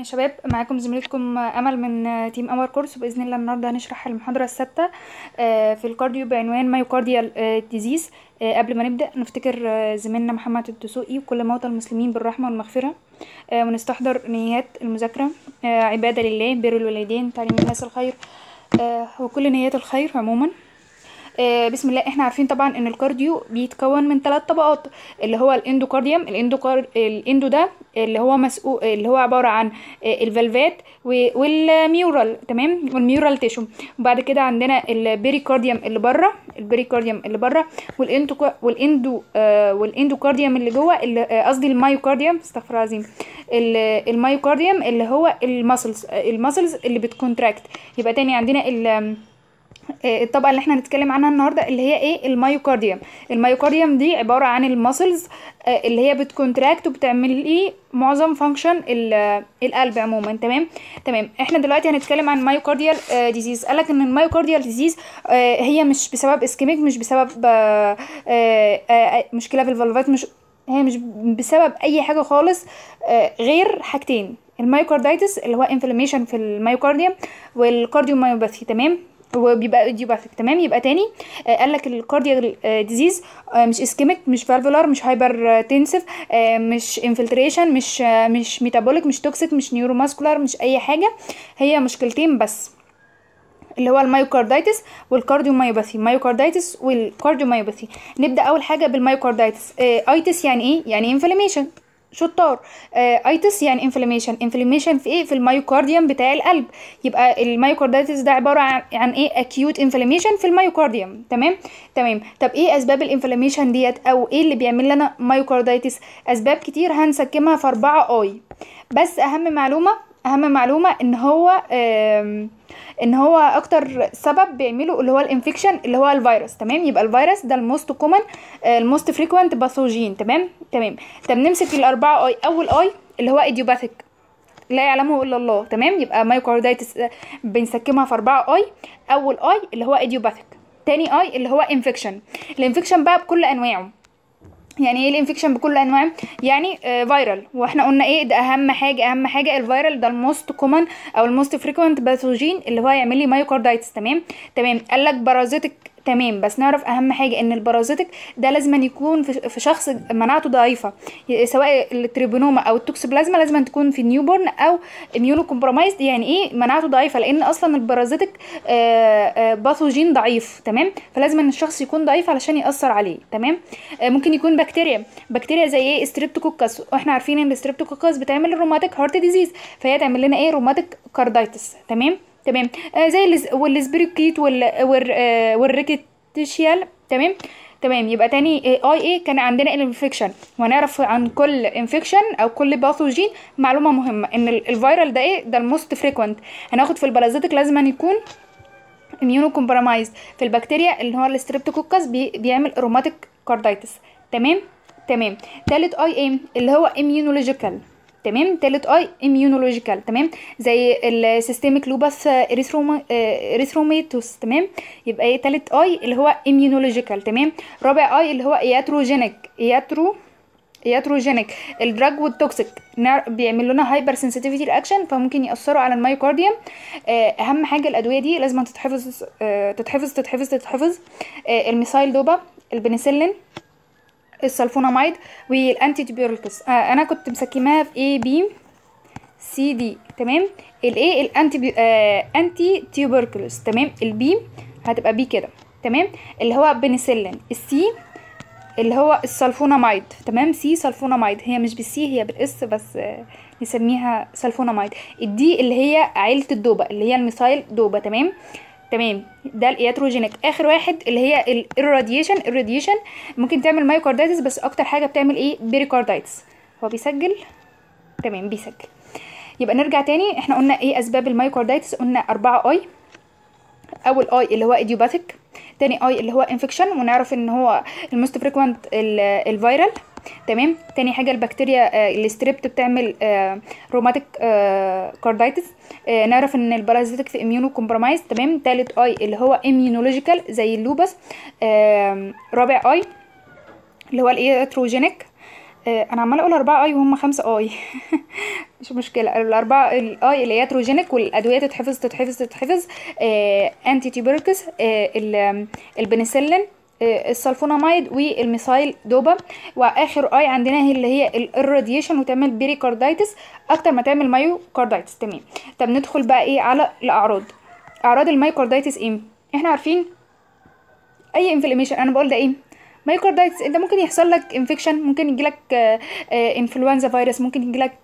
يا شباب معاكم زميلتكم امل من تيم امر كورس وباذن الله النهارده هنشرح المحاضره السادسه آه، في الكارديو بعنوان مايوكارديال ديزيز قبل ما نبدا نفتكر آه، زميلنا محمد الدسوقي وكل موتى المسلمين بالرحمه والمغفره آه، ونستحضر نيات المذاكره آه، عباده لله بر الوالدين تعليم الناس الخير آه، وكل نيات الخير عموما آه، بسم الله احنا عارفين طبعا ان الكارديو بيتكون من ثلاث طبقات اللي هو الاندوكارديوم الاندوكار الاندو ده اللي هو مسؤول اللي هو عباره عن آه، الفالفات و- والميورال تمام والميورال تيشو وبعد كده عندنا البيريكارديوم اللي بره البيريكارديوم اللي بره والاندو والاندو آه والاندوكارديوم اللي جوه اللي- آه، قصدي المايوكارديوم استغفر الله العظيم ال- المايوكارديوم اللي هو الماسلز الماسلز اللي بتكونتراكت يبقى تاني عندنا ال آه، الطبقه اللي احنا هنتكلم عنها النهارده اللي هي ايه المايوكارديوم المايوكارديوم دي عباره عن الماسلز اللي هي بتكونتراكت وبتعمل لي معظم فانكشن القلب عموما تمام تمام احنا دلوقتي هنتكلم عن مايوكارديال ديزيز قالك ان المايوكارديال ديزيز هي مش بسبب اسكيميك مش بسبب آه، آه، آه، مشكله في الفالفات مش هي مش بسبب اي حاجه خالص آه، غير حاجتين المايوكاردايتس اللي هو انفلاميشن في المايوكارديوم والكارديومايوباثي تمام وبيبقى ايديوباثيك تمام يبقى تاني آه قال لك الكارديال ديزيز آه مش اسكيميك مش فالفولار مش هايبر تنسف آه مش انفلتريشن مش آه مش ميتابوليك مش توكسيك مش نيوروماسكولار مش اي حاجه هي مشكلتين بس اللي هو المايوكاردايتس والكارديومايوباثي مايوكاردايتس والكارديومايوباثي نبدا اول حاجه بالمايوكاردايتس آه ايتس يعني ايه يعني انفلاميشن شطار آه ايتس يعني انفلاميشن انفلاميشن في ايه في المايوكارديوم بتاع القلب يبقى المايوكاردايتس ده عباره عن, عن ايه اكيوت انفلاميشن في المايوكارديوم تمام تمام طب ايه اسباب الانفلاميشن ديت او ايه اللي بيعمل لنا مايوكاردايتس اسباب كتير هنسكمها في اربعه اي بس اهم معلومه اهم معلومه ان هو آم، ان هو اكتر سبب بيعمله اللي هو الانفكشن اللي هو الفيروس تمام يبقى الفيروس ده الموست كومن الموست فريكوينت باثوجين تمام تمام طب نمسك الاربعه اي اول اي اللي هو ايديوباثيك لا يعلمه الا الله تمام يبقى مايوكاردايتس آه، بنسكمها في اربعه اي اول اي اللي هو ايديوباثيك تاني اي اللي هو انفكشن الانفكشن بقى بكل انواعه يعني ايه الانفكشن بكل انواعه يعني آه فيرال واحنا قلنا ايه ده اهم حاجه اهم حاجه الفيرال ده الموست كومن او الموست فريكوينت باثوجين اللي هو يعمل لي مايوكاردايتس تمام تمام قال لك بارازيتك تمام بس نعرف اهم حاجه ان البارازيتك ده لازم يكون في في شخص مناعته ضعيفه ي- سواء التريبونوما او التوكسوبلازما لازم تكون في نيوبورن او اميونو كومبرومايزد يعني ايه مناعته ضعيفه لان اصلا البارازيتك آه، آه، باثوجين ضعيف تمام فلازم ان الشخص يكون ضعيف علشان ياثر عليه تمام آه، ممكن يكون بكتيريا بكتيريا زي ايه ستريبتوكوكس واحنا عارفين ان الستريبتوكوكس بتعمل الروماتيك هارت ديزيز فهي تعمل لنا ايه روماتيك كاردايتس تمام تمام آه زي الس- والسبريكيت وال وال آه، والريكيتيشيال تمام تمام يبقى تاني اي ايه كان عندنا الانفكشن وهنعرف عن كل انفكشن او كل باثوجين معلومه مهمه ان ال- الفيرال ده ايه ده الموست فريكوينت هناخد في البارازيتك لازم أن يكون اميونو كومبرومايزد في البكتيريا اللي هو الستريبتوكوكس بي بيعمل روماتيك كاردايتس تمام تمام تالت اي ايه اللي هو اميونولوجيكال تمام تالت اي اميونولوجيكال تمام زي السيستميك لوباس اريثروما اريثروميتوس تمام يبقى ايه تالت اي اللي هو اميونولوجيكال تمام رابع اي اللي هو اياتروجينيك اياترو ياتروجينيك الدراج والتوكسيك نار- بيعمل لنا هايبر سنسيتيفيتي رياكشن فممكن ياثروا على المايوكارديوم آه، اهم حاجه الادويه دي لازم تتحفظ آه، تتحفظ تتحفظ تتحفظ آه، الميثايل دوبا البنسلين السلفوناميد والانتي تيوبيركس آه انا كنت مسكماها في اي بي سي دي تمام الايه الانتي بي... آه انتي تيوبركلوس تمام البي هتبقى بي كده تمام اللي هو بنسلين السي اللي هو السلفوناميد تمام سي سلفوناميد هي مش بالسي هي بالاس بس آه، نسميها سلفوناميد الدي اللي هي عيلة الدوبة اللي هي الميثايل دوبة تمام تمام ده الاياتروجينيك اخر واحد اللي هي الراديشن الراديشن ممكن تعمل مايوكاردايتس بس اكتر حاجه بتعمل ايه بيريكاردايتس هو بيسجل تمام بيسجل يبقى نرجع تاني احنا قلنا ايه اسباب المايوكاردايتس قلنا أربعة اي اول اي اللي هو ايديوباثيك تاني اي اللي هو انفكشن ونعرف ان هو الموست فريكوينت الفيرال تمام تاني حاجه البكتيريا آه، الستريبت بتعمل روماتيك كاردايتس نعرف ان البارازيتك في اميونو كومبرومايز تمام تالت اي اللي هو اميونولوجيكال زي اللوبس آم، رابع اي اللي هو الايتروجينيك آه، انا عماله اقول اربعة اي وهم خمسة اي مش مشكله الاربعه الاي اللي هي تروجينيك والادويه تتحفظ تتحفظ تتحفظ آه انتي تيبركس آه ال- البنسلين آه، السلفوناميد والميثايل دوبا واخر اي عندنا هي اللي هي الراديشن وتعمل بيريكاردايتس اكتر ما تعمل مايوكاردايتس تمام طب ندخل بقى ايه على الاعراض اعراض المايوكاردايتس ايه احنا عارفين اي انفلاميشن انا بقول ده ايه مايوكاردايتس انت ممكن يحصل لك انفكشن ممكن يجي لك انفلونزا فيروس ممكن يجي لك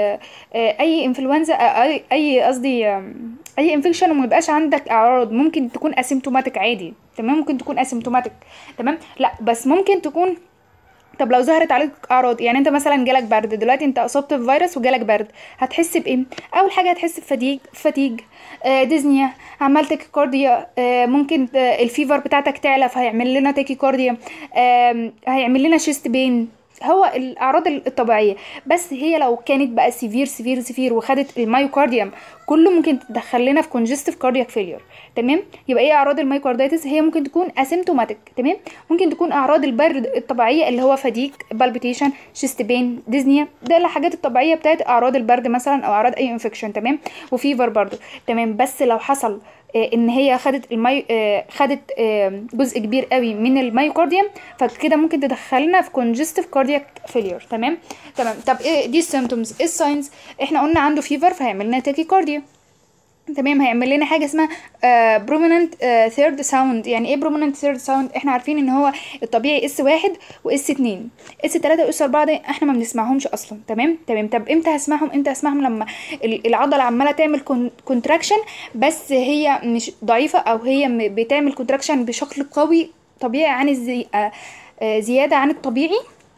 اي انفلونزا اي اي قصدي آم، اي انفكشن وما يبقاش عندك اعراض ممكن تكون اسيمتوماتيك عادي تمام ممكن تكون اسيمتوماتيك تمام لا بس ممكن تكون طب لو ظهرت عليك اعراض يعني انت مثلا جالك برد دلوقتي انت اصبت بفيروس وجالك برد هتحس بايه اول حاجه هتحس بفتيج فتيج آه ديزنيا عمال تاكيكارديا آه ممكن آه الفيفر بتاعتك تعلى فهيعمل لنا تاكيكارديا آه هيعمل لنا شيست بين هو الاعراض الطبيعيه بس هي لو كانت بقى سيفير سيفير سيفير وخدت المايوكارديوم كله ممكن تدخل لنا في كونجستيف كاردياك فيلير تمام يبقى ايه اعراض المايوكاردايتس هي ممكن تكون اسيمتوماتيك تمام ممكن تكون اعراض البرد الطبيعيه اللي هو فديك بالبيتيشن شيست بين ديزنيا ده الحاجات الطبيعيه بتاعت اعراض البرد مثلا او اعراض اي انفكشن تمام وفيفر برضو تمام بس لو حصل آه، ان هي خدت المي آه، خدت آه، جزء كبير قوي من الميوكارديوم فكده ممكن تدخلنا في كونجستيف كاردياك فيلير تمام تمام طب ايه دي السيمتومز ايه الساينز احنا قلنا عنده فيفر فهيعمل لنا تاكيكارديا تمام هيعمل لنا حاجه اسمها بروميننت ثيرد ساوند يعني ايه بروميننت ثيرد ساوند احنا عارفين ان هو الطبيعي اس واحد واس اتنين اس تلاتة واس اربعة ده احنا ما بنسمعهمش اصلا تمام تمام طب امتى هسمعهم امتى هسمعهم لما ال- العضله عماله تعمل كونتراكشن بس هي مش ضعيفه او هي م- بتعمل كونتراكشن بشكل قوي طبيعي عن الزي... آه، آه، زياده عن الطبيعي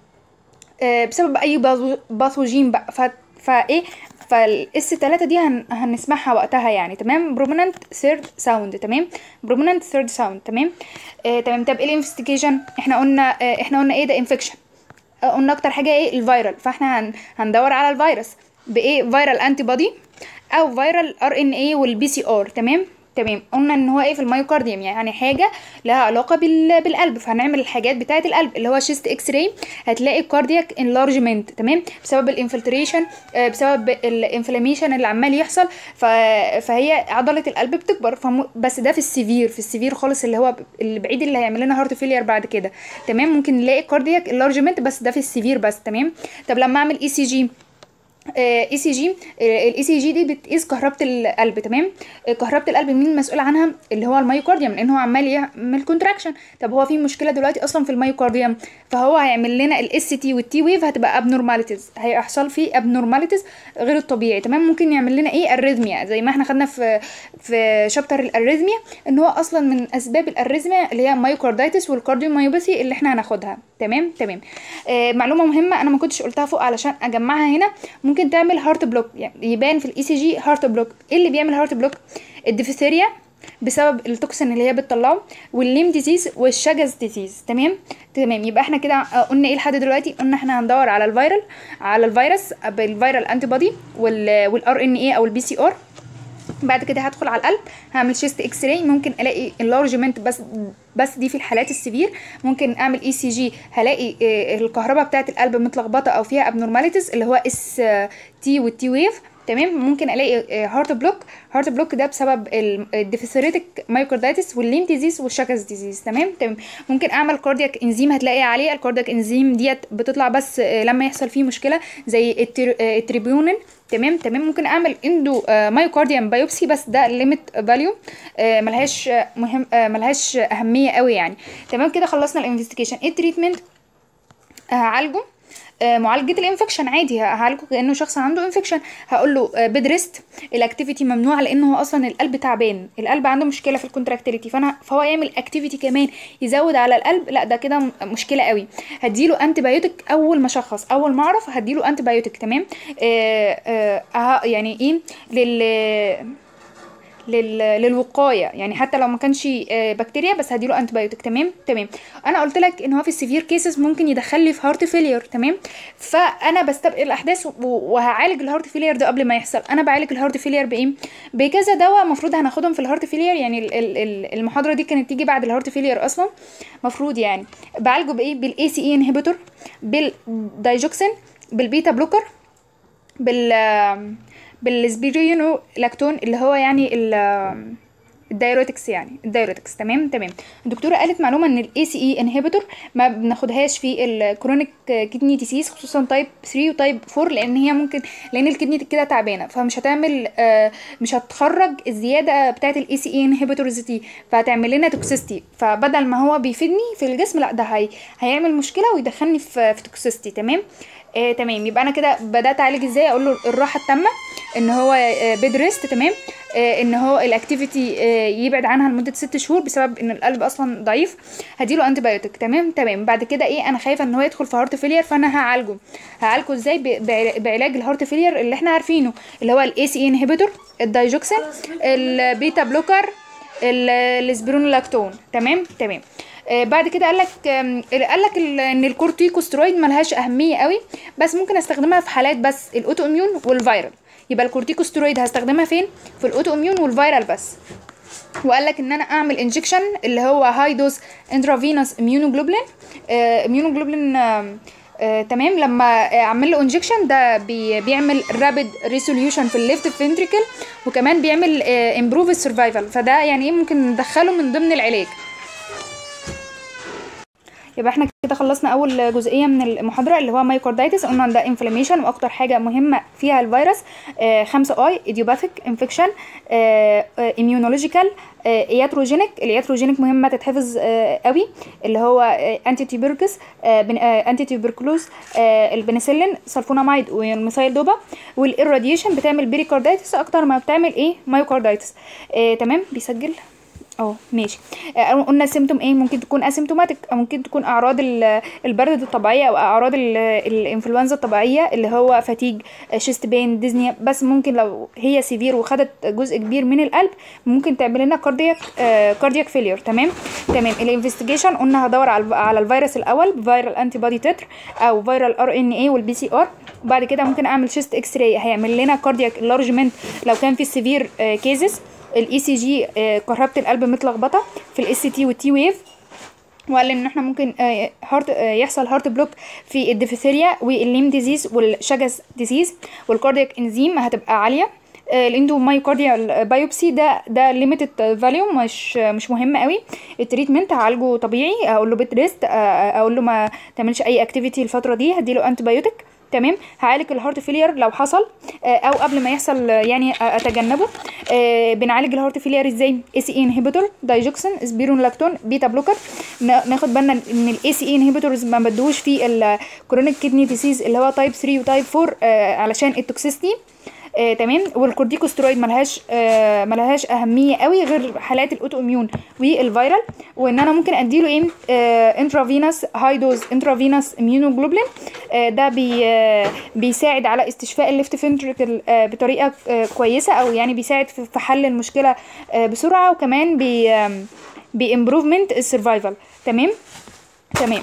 آه، بسبب اي باثو- باثوجين بقى ف... فايه فالاس 3 دي هن... هنسمعها وقتها يعني تمام بروميننت ثيرد ساوند تمام بروميننت ثيرد ساوند تمام آه تمام طب ايه الانفستيجيشن احنا قلنا آه احنا قلنا ايه ده انفكشن آه قلنا اكتر حاجه ايه الفيرال فاحنا هن... هندور على الفيروس بايه فيرال انتي بودي او فيرال ار ان اي والبي سي ار تمام تمام قلنا ان هو ايه في الميوكارديوم يعني حاجه لها علاقه بال... بالقلب فهنعمل الحاجات بتاعه القلب اللي هو شيست اكس راي هتلاقي كاردياك انلارجمنت تمام بسبب الانفلتريشن آه، بسبب الانفلاميشن اللي عمال يحصل ف... فهي عضله القلب بتكبر فم... بس ده في السيفير في السيفير خالص اللي هو اللي بعيد اللي هيعمل لنا هارت فيلير بعد كده تمام ممكن نلاقي كاردياك انلارجمنت بس ده في السيفير بس تمام طب لما اعمل اي سي جي اي سي جي الاي سي جي دي بتقيس كهربة القلب تمام آه، كهربة القلب مين المسؤول عنها اللي هو الميوكارديوم لان هو عمال يعمل كونتراكشن طب هو في مشكله دلوقتي اصلا في الميوكارديوم فهو هيعمل لنا الاس تي والتي ويف هتبقى ابنورماليتيز هيحصل فيه ابنورماليتيز غير الطبيعي تمام ممكن يعمل لنا ايه اريثميا زي ما احنا خدنا في في شابتر الاريثميا ان هو اصلا من اسباب الاريثميا اللي هي مايوكاردايتس والكارديوميوباثي اللي احنا هناخدها تمام تمام آه معلومه مهمه انا ما كنتش قلتها فوق علشان اجمعها هنا ممكن تعمل هارت بلوك يعني يبان في الاي سي جي هارت بلوك ايه اللي بيعمل هارت بلوك الديفثيريا بسبب التوكسين اللي هي بتطلعه والليم ديزيز والشجز ديزيز تمام تمام يبقى احنا كده آه، قلنا ايه لحد دلوقتي قلنا احنا هندور على الفيرال على الفيروس بالفيرال انتي بودي والار ان اي او البي سي ار بعد كده هدخل على القلب هعمل شيست اكس راي ممكن الاقي انلارجمنت بس بس دي في الحالات السيفير ممكن اعمل اي سي جي هلاقي آه، الكهرباء بتاعه القلب متلخبطه او فيها ابنورماليتيز اللي هو اس تي والتي ويف تمام ممكن الاقي هارت بلوك هارت بلوك ده بسبب الديفيسوريتك مايوكاردايتس والليم ديزيز والشاكس ديزيز تمام تمام ممكن اعمل كاردياك انزيم هتلاقي عليه الكاردياك انزيم ديت بتطلع بس آه، لما يحصل فيه مشكله زي التر- آه، التريبيونين تمام تمام ممكن اعمل اندو مايوكارديوم بايوبسي بس ده ليميت فاليو ملهاش آه، مهم آه، ملهاش اهميه قوي يعني تمام كده خلصنا الانفستيجيشن ايه التريتمنت هعالجه آه، معالجه الانفكشن عادي هعالجه كانه شخص عنده انفكشن هقول له بيد ريست الاكتيفيتي ممنوع لانه هو اصلا القلب تعبان القلب عنده مشكله في الكونتراكتيليتي فانا فهو يعمل اكتيفيتي كمان يزود على القلب لا ده كده م- مشكله قوي هديله انتي بايوتيك اول ما اشخص اول ما اعرف هديله انتي بايوتيك تمام آه آه آه، يعني ايه لل لل... للوقايه يعني حتى لو ما كانش آه، بكتيريا بس هديله انتي بايوتيك تمام تمام انا قلت لك ان هو في السيفير كيسز ممكن يدخل لي في هارت فيلير تمام فانا بستبق الاحداث و- وهعالج الهارت فيلير ده قبل ما يحصل انا بعالج الهارت فيلير بايه بكذا دواء المفروض هناخدهم في الهارت فيلير يعني ال- ال- ال- المحاضره دي كانت تيجي بعد الهارت فيلير اصلا مفروض يعني بعالجه بايه بالاي سي اي انهبيتور بالدايجوكسين بالبيتا بلوكر بال بالسبيرينو لاكتون اللي هو يعني ال الدايوريتكس يعني الدايوريتكس تمام تمام الدكتوره قالت معلومه ان الاي سي اي انهبيتور ما بناخدهاش في الكرونيك كدني ديسيز خصوصا تايب 3 وتايب 4 لان هي ممكن لان الكدني كده تعبانه فمش هتعمل آه، مش هتخرج الزياده بتاعه الاي سي اي انهبيتورز دي فهتعمل لنا توكسيستي فبدل ما هو بيفيدني في الجسم لا ده هي هيعمل مشكله ويدخلني في في توكسيستي تمام آه تمام يبقى انا كده بدات اعالج ازاي اقول له الراحه التامه ان هو آه بيد ريست تمام آه ان هو الاكتيفيتي آه يبعد عنها لمده ست شهور بسبب ان القلب اصلا ضعيف هديله انتي بايوتيك تمام تمام بعد كده ايه انا خايفه ان هو يدخل في هارت فيلير فانا هعالجه هعالجه ازاي ب- بع- بعلاج الهارت فيلير اللي احنا عارفينه اللي هو الاي سي انهبيتور الدايجوكسين البيتا بلوكر ال- السبيرونولاكتون تمام تمام آه بعد كده قال لك قال لك ان الكورتيكوسترويد ملهاش اهميه قوي بس ممكن استخدمها في حالات بس الاوتو اميون والفيرال يبقى الكورتيكوسترويد هستخدمها فين في الاوتو اميون والفيرال بس وقال لك ان انا اعمل انجكشن اللي هو هاي دوز انترافينوس اميونوجلوبولين اميونوجلوبولين آه تمام لما اعمل له انجكشن ده بي بيعمل رابيد ريسوليوشن في الليفت فنتريكل وكمان بيعمل امبروف السرفايفل فده يعني ايه ممكن ندخله من ضمن العلاج يبقى احنا كده خلصنا اول جزئيه من المحاضره اللي هو مايوكاردايتس قلنا ده انفلاميشن واكتر حاجه مهمه فيها الفيروس آه خمسة اي ايديوباثيك انفكشن اميونولوجيكال اياتروجينيك الياتروجينيك مهمه تتحفظ آه قوي اللي هو انتي تيوبركس انتي تيوبركلوز البنسلين سلفونامايد والميثايل دوبا والاراديشن بتعمل بيريكاردايتس اكتر ما بتعمل ايه مايوكاردايتس آه تمام بيسجل اه ماشي آه، قلنا السيمتوم ايه ممكن تكون اسيمتوماتيك او ممكن تكون اعراض ال- البرد الطبيعيه او اعراض ال- الانفلونزا الطبيعيه اللي هو فاتيج شيست بين ديزنيا بس ممكن لو هي سيفير وخدت جزء كبير من القلب ممكن تعمل لنا كاردياك كاردياك فيلير تمام تمام الانفستيجيشن قلنا هدور على على الفيروس الاول فيرال انتي بودي تتر او فيرال ار ان اي والبي سي ار وبعد كده ممكن اعمل شيست اكس راي هيعمل لنا كاردياك انلارجمنت لو كان في سيفير كيزز الاي سي جي كهربة القلب متلخبطه في الاس سي تي والتي ويف وقال ان احنا ممكن آه، هارت آه، يحصل هارت بلوك في الديفيثيريا والليم ديزيز والشجز ديزيز والكاردياك انزيم هتبقى عاليه آه، الاندومايوكارديال بايوبسي ده ده ليميتد فاليو مش مش مهم قوي التريتمنت هعالجه طبيعي اقول له بيت ريست اقول له ما تعملش اي اكتيفيتي الفتره دي هديله انتي بايوتيك تمام هعالج الهارت فيلير لو حصل آه، او قبل ما يحصل آه، يعني آه، اتجنبه آه، بنعالج الهارت فيلير ازاي اي سي اي انهبيتور دايجوكسين سبيرونلاكتون بيتا بلوكر نا- ناخد بالنا ان الاي سي اي انهبيتورز ما بدوش في الكرونيك كدني ديسيز اللي هو تايب 3 وتايب 4 آه، علشان التوكسيستي آه، تمام والكورتيكوسترويد ملهاش آه ملهاش اهميه قوي غير حالات الاوتو اميون والفيرال وان انا ممكن اديله ايه آه انترافينوس هاي دوز انترافينوس اميونوجلوبولين آه ده بي آه بيساعد على استشفاء الليفت فنتريكل آه بطريقه آه كويسه او يعني بيساعد في في حل المشكله آه بسرعه وكمان بي آه بامبروفمنت السرفايفل تمام تمام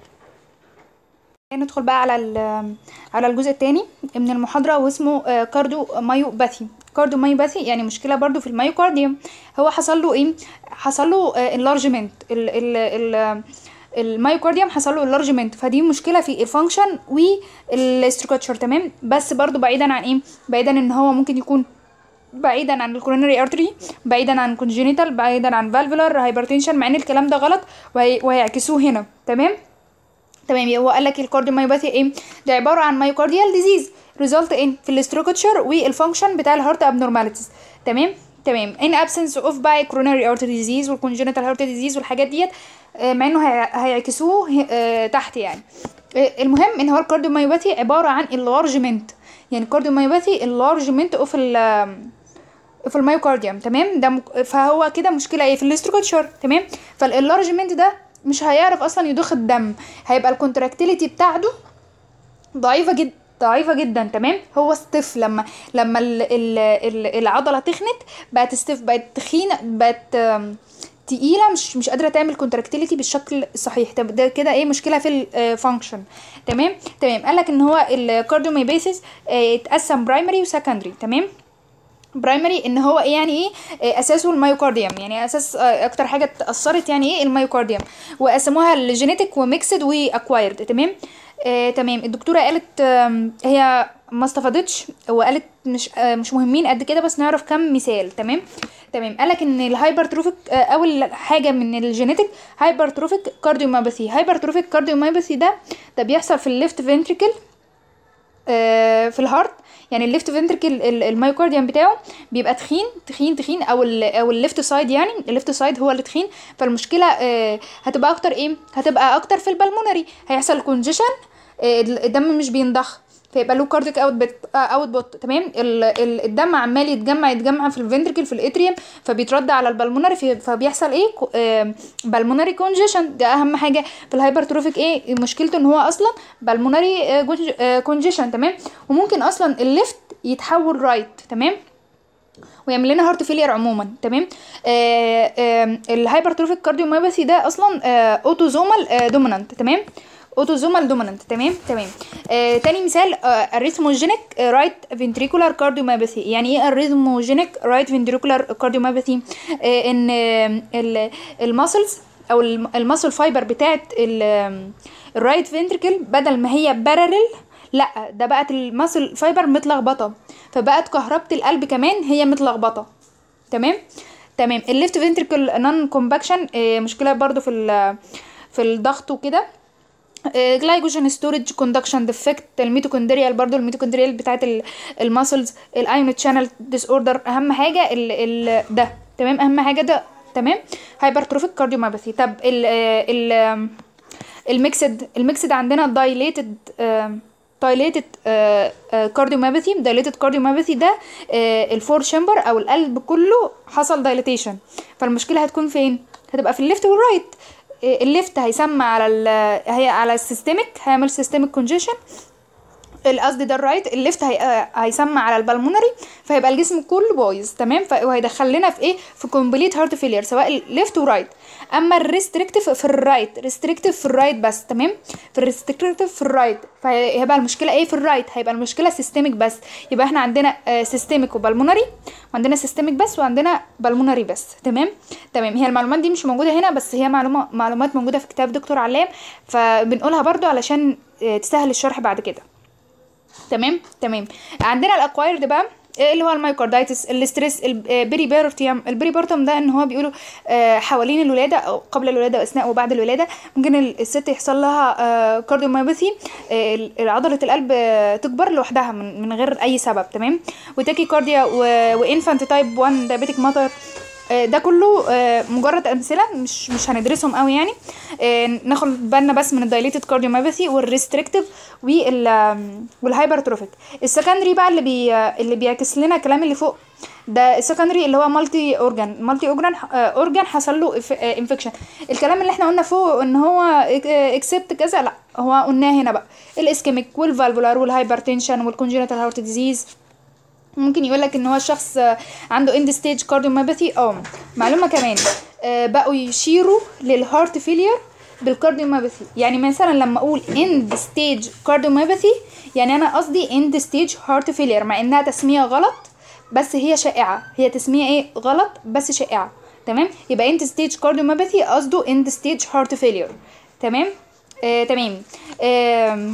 ندخل بقى على ال- على الجزء الثاني من المحاضره واسمه آه، كاردو مايوباثي كاردو مايوباثي يعني مشكله برضو في المايوكارديوم هو حصل له ايه حصل له انلارجمنت ال ال ال المايوكارديوم حصل له انلارجمنت فدي مشكله في الفانكشن والاستراكشر تمام بس برضو بعيدا عن ايه بعيدا ان هو ممكن يكون بعيدا عن الكورونري ارتري بعيدا عن كونجينيتال بعيدا عن فالفولار هايبرتنشن مع ان الكلام ده غلط وهي- وهيعكسوه هنا تمام تمام هو قال لك الكارديوميوباثي ايه ده عباره عن مايوكارديال ديزيز ريزلت ان في الاستراكشر والفانكشن بتاع الهارت ابنورماليتيز تمام تمام ان ابسنس اوف باي كوروناري ارتري ديزيز والكونجنتال هارت ديزيز والحاجات ديت آه، مع انه هي- هيعكسوه آه، تحت يعني آه، المهم ان هو الكارديوميوباثي عباره عن اللارجمنت يعني الكارديوميوباثي اللارجمنت اوف ال في المايوكارديوم تمام ده مك... فهو كده مشكله ايه في الاستراكشر تمام فالانلارجمنت ده مش هيعرف اصلا يضخ الدم هيبقى الكونتراكتيليتي بتاعته ضعيفه جدا ضعيفه جدا تمام هو ستيف لما لما ال ال ال العضله تخنت بقت ستيف بقت تخينه بقت آم، تقيله مش مش قادره تعمل كونتراكتيليتي بالشكل الصحيح طب ده كده ايه مشكله في الفانكشن تمام تمام قال لك ان هو الكارديوميوباثيس اتقسم برايمري وسكندري تمام برايمري ان هو ايه يعني ايه آه، اساسه الميوكارديوم يعني اساس آه، اكتر حاجه اتاثرت يعني ايه الميوكارديوم وقسموها الجينيتك وميكسد واكوايرد تمام آه تمام الدكتوره قالت آم، هي ما استفادتش وقالت مش آه مش مهمين قد كده بس نعرف كم مثال تمام تمام قالك ان الهايبرتروفيك آه اول حاجه من الجينيتك هايبرتروفيك كارديوميوباثي هايبرتروفيك كارديوميوباثي ده ده بيحصل في الليفت فنتريكل آه، في الهارت يعني الليفت فنتركل الميوكارديوم بتاعه بيبقى تخين تخين تخين او ال او الليفت سايد يعني الليفت سايد هو اللي تخين فالمشكله آه، هتبقى اكتر ايه هتبقى اكتر في البلمونري هيحصل كونجيشن الدم مش بينضخ فيبقى له كارديك اوت بت اوت بوت تمام ال- ال- الدم عمال يتجمع يتجمع في الفنتركل في الاتريوم فبيترد على البلمونري في- فبيحصل ايه بالمونري كونجيشن ده اهم حاجه في الهايبرتروفيك ايه مشكلته ان هو اصلا بالمونري كونجيشن تمام وممكن اصلا الليفت يتحول رايت تمام ويعمل لنا هارت فيلير عموما تمام آه آه الهايبرتروفيك كارديوميوباثي ده اصلا آه اوتوزومال آه دومينانت تمام اوتوزومال دومينانت تمام تمام آه تاني مثال اريثموجينيك رايت فنتريكولار كارديوميوباثي يعني ايه اريثموجينيك رايت فنتريكولار كارديوميوباثي آه ان الماسلز او الماسل فايبر بتاعت الرايت فنتريكل بدل ما هي بارلل لا ده بقت الماسل فايبر متلخبطه فبقت كهربة القلب كمان هي متلخبطه تمام تمام الليفت فنتريكل نون كومباكشن مشكله برضو في ال- في الضغط وكده جلايكوجين ستورج كوندكشن ديفكت الميتوكوندريال برضو الميتوكوندريال بتاعت الماسلز الايون تشانل ديس اوردر اهم حاجه ال ال ده تمام اهم حاجه ده تمام هايبرتروفيك كارديوميوباثي طب ال ال الميكسد الميكسد عندنا دايليتد دايليتد كارديوميوباثي دايليتد كارديوميوباثي ده آه، الفور شامبر او القلب كله حصل دايليتيشن فالمشكله هتكون فين هتبقى في الليفت والرايت آه، الليفت هيسمى على ال هي على السيستميك هيعمل سيستميك كونجيشن القصد ده الرايت الليفت هي... آه، هيسمى على البلمونري فيبقى الجسم كله بايظ تمام ف... وهيدخل لنا في ايه في كومبليت هارت فيلير سواء الليفت ورايت اما الريستريكتيف في الرايت ريستريكتيف في الرايت بس تمام في الريستريكتيف في الرايت فهيبقى المشكله ايه في الرايت هيبقى المشكله سيستميك بس يبقى احنا عندنا سيستميك وبلمونري وعندنا سيستميك بس وعندنا بلمونري بس تمام تمام هي المعلومات دي مش موجوده هنا بس هي معلومه معلومات موجوده في كتاب دكتور علام فبنقولها برضو علشان آه، تسهل الشرح بعد كده تمام تمام عندنا الاكوايرد بقى إيه اللي هو المايوكاردايتس الاستريس البري بيرتيم البري بيرتم ده ان هو بيقولوا آه، حوالين الولاده او قبل الولاده واثناء وبعد الولاده ممكن ال- الست يحصل لها كارديوميوباثي عضله القلب آه، تكبر لوحدها من, من غير اي سبب تمام وتاكي كارديا وانفانت تايب 1 دايابيتيك ماتر آه، ده كله آه، مجرد امثله مش مش هندرسهم قوي يعني آه، ناخد بالنا بس من الدايليتد كارديوميوباثي والريستريكتيف وال والهايبرتروفيك السكندري بقى اللي بي اللي بيعكس لنا الكلام اللي فوق ده السكندري اللي هو مالتي اورجان مالتي اورجان اورجان حصل له انفكشن الكلام اللي احنا قلنا فوق ان هو اكسبت كذا لا هو قلناه هنا بقى الاسكيميك والفالفولار والهايبرتنشن والكونجنتال هارت ديزيز ممكن يقول لك ان هو الشخص آه، عنده اند ستيج كارديوميوباثي اه معلومه كمان آه، بقوا يشيروا للهارت فيلير بالكارديوميوباثي يعني مثلا لما اقول اند ستيج كارديوميوباثي يعني انا قصدي اند ستيج هارت فيلير مع انها تسميه غلط بس هي شائعه هي تسميه ايه غلط بس شائعه تمام يبقى اند ستيج كارديوميوباثي قصده اند ستيج هارت فيلير تمام آه تمام آه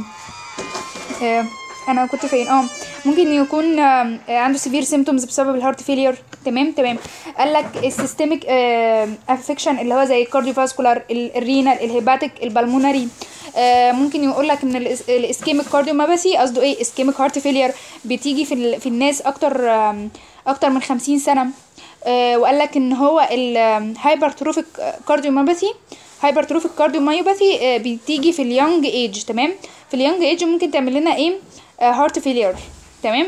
آه، انا كنت فين اه ممكن يكون آم، آه، عنده سيفير سيمتومز بسبب الهارت فيلير تمام تمام قال لك السيستميك افكشن اللي هو زي الكارديوفاسكولار الرينال الهيباتيك البلمونري آه، ممكن يقول لك ان الاسكيميك كارديوميوباثي قصده ايه اسكيميك هارت فيلير بتيجي في ال- في الناس اكتر آم، اكتر من 50 سنه آه، وقال لك ان هو الهايبرتروفيك كارديوميوباثي هايبرتروفيك كارديوميوباثي بتيجي في اليونج ايج تمام في اليونج ايج ممكن تعمل لنا ايه هارت فيلير تمام